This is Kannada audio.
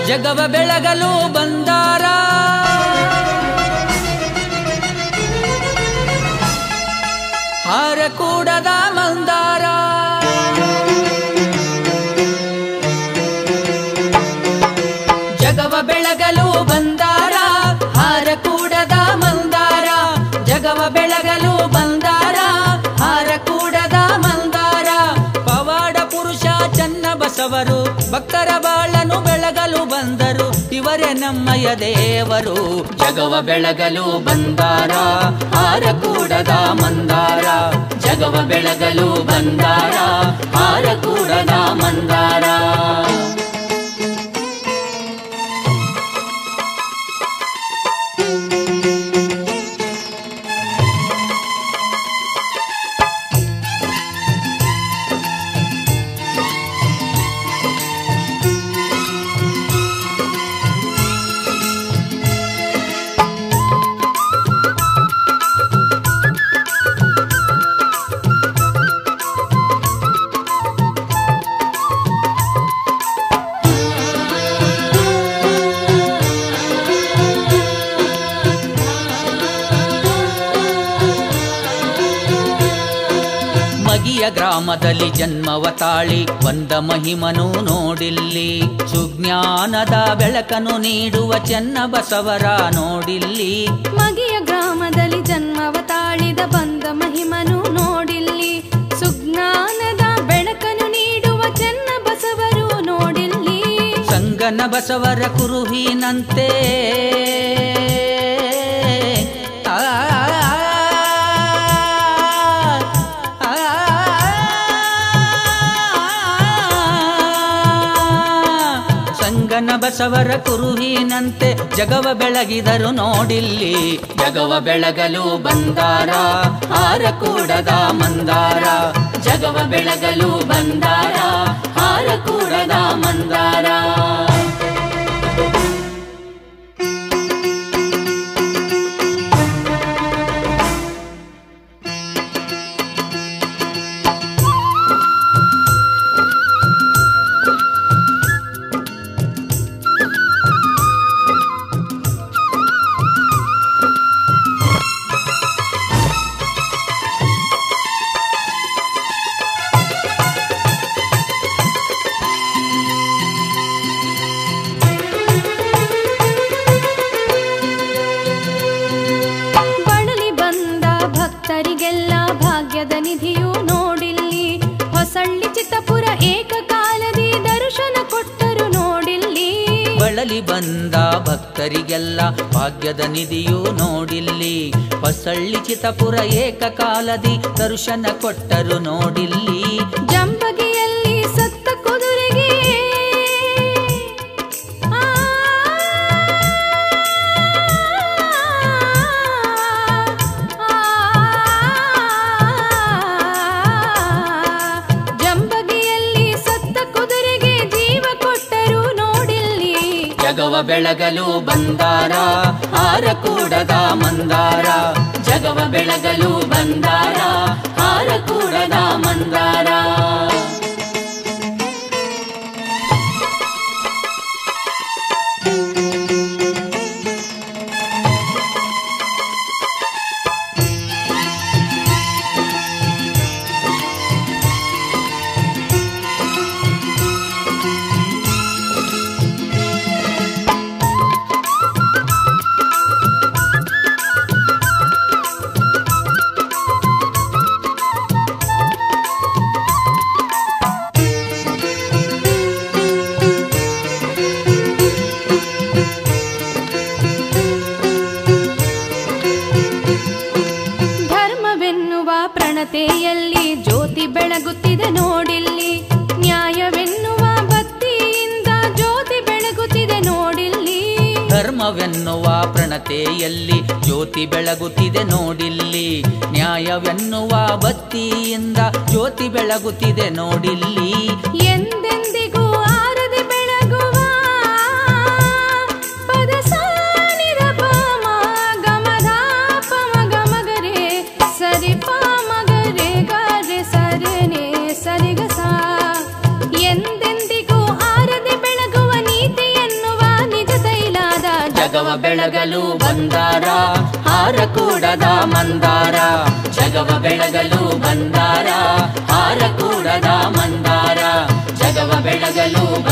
ಜಗವ ಬೆಳಗಲು ಬಂದಾರ ಹಾರ ಕೂಡದ ಮಂದಾರ ಜಗವ ಬೆಳಗಲು ಬಂದಾರ ಹಾರ ಕೂಡದ ಮಂದಾರ ಜಗವ ಬೆಳಗಲು ಬಂದಾರ ಹಾರ ಕೂಡದ ಮಂದಾರ ಪವಾಡ ಪುರುಷ ಚನ್ನ ಬಸವರು ಭಕ್ತರ ಬಾಳನು ಬೆಳಗಲು ಬಂದರು ಇವರೇ ನಮ್ಮಯ ದೇವರು ಜಗವ ಬೆಳಗಲು ಬಂದಾರ ಹಾರ ಕೂಡದ ಮಂದಾರ ಜಗವ ಬೆಳಗಲು ಬಂದಾರ ಹಾರ ಕೂಡದ ಮಂದಾರ ಮಗಿಯ ಗ್ರಾಮದಲ್ಲಿ ಜನ್ಮವ ತಾಳಿ ಒಂದ ಮಹಿಮನು ನೋಡಿಲ್ಲಿ ಸುಜ್ಞಾನದ ಬೆಳಕನು ನೀಡುವ ಚೆನ್ನ ಬಸವರ ನೋಡಿಲ್ಲಿ ಮಗಿಯ ಗ್ರಾಮದಲ್ಲಿ ಜನ್ಮವ ತಾಳಿದ ಬಂದ ಮಹಿಮನು ನೋಡಿಲ್ಲಿ ಸುಜ್ಞಾನದ ಬೆಳಕನ್ನು ನೀಡುವ ಚೆನ್ನ ಬಸವರು ನೋಡಿಲ್ಲಿ ಸಂಗನ ಬಸವರ ಕುರುಹಿನಂತೆ ಆ, ಆ, ಸಂಗನ ಬಸವರ ಕುರುಹಿನಂತೆ ಜಗವ ಬೆಳಗಿದರು ನೋಡಿಲ್ಲಿ ಜಗವ ಬೆಳಗಲು ಬಂದಾರ ಹಾರ ಕೂಡದ ಮಂದಾರ ಜಗವ ಬೆಳಗಲು ಬಂದಾರ ಹಾರ ಕೂಡದ ಮಂದಾರ ಬಳಲಿ ಬಂದ ಭಕ್ತರಿಗೆಲ್ಲ ಭಾಗ್ಯದ ನಿಧಿಯು ನೋಡಿಲ್ಲಿ ಹೊಸಳ್ಳಿ ಚಿತ್ತಪುರ ಏಕಕಾಲದಿ ದರ್ಶನ ಕೊಟ್ಟರು ನೋಡಿಲ್ಲಿ ಬಳಲಿ ಬಂದ ಭಕ್ತರಿಗೆಲ್ಲ ಭಾಗ್ಯದ ನಿಧಿಯು ನೋಡಿಲ್ಲಿ ಹೊಸಳ್ಳಿ ಚಿತಪುರ ಏಕಕಾಲದಿ ದರ್ಶನ ಕೊಟ್ಟರು ನೋಡಿಲ್ಲಿ ಜಂಬಗಿಯಲ್ಲಿ ಸತ್ತ ಕುದುರೆಗೆ ಆ, ಜಂಬಗಿಯಲ್ಲಿ ಸತ್ತ ಕುದುರೆಗೆ ಜೀವ ಕೊಟ್ಟರು ನೋಡಿಲ್ಲಿ ಜಗವ ಬೆಳಗಲು ಬಂದಾರ ಹಾರ ಕೂಡದ ಮಂದಾರ ಜಗವ ಬೆಳಗಲು ಬಂದಾರ ಹಾರ ಕೂಡದ ಮಂದಾರ ಧರ್ಮವೆನ್ನುವ ಪ್ರಣತೆಯಲ್ಲಿ ಜ್ಯೋತಿ ಬೆಳಗುತ್ತಿದೆ ನೋಡಿಲ್ಲಿ ನ್ಯಾಯವೆನ್ನುವ ಬತ್ತಿಯಿಂದ ಜ್ಯೋತಿ ಬೆಳಗುತ್ತಿದೆ ನೋಡಿಲ್ಲಿ ಧರ್ಮವೆನ್ನುವ ಪ್ರಣತೆಯಲ್ಲಿ ಜ್ಯೋತಿ ಬೆಳಗುತ್ತಿದೆ ನೋಡಿಲ್ಲಿ ನ್ಯಾಯವೆನ್ನುವ ಬತ್ತಿಯಿಂದ ಜ್ಯೋತಿ ಬೆಳಗುತ್ತಿದೆ ನೋಡಿಲ್ಲಿ ಎಂದೆಂದಿಗೂ ಆರದೆ ಬೆಳಗುವ ಪದ ಸಾನಿರ ಪಾಮ ಗಮಧ ಪಮ ಗಮಗರೆ ಸರಿ ಪಾಮಗರೆ ಗರೆ ಸರನೆ ಸರಿಗಸ ಎಂದೆಂದಿಗೂ ಆರದೆ ಬೆಳಗುವ ನೀತಿ ಎನ್ನುವ ಬೆಳಗಲು ಬಂದಾರ ಹಾರ ಕೂಡದ ಮಂದಾರ ಜಗವ ಬೆಳಗಲು ಬಂದಾರ ಹಾರ ಕೂಡದ ಮಂದಾರ ಜಗವ ಬೆಳಗಲು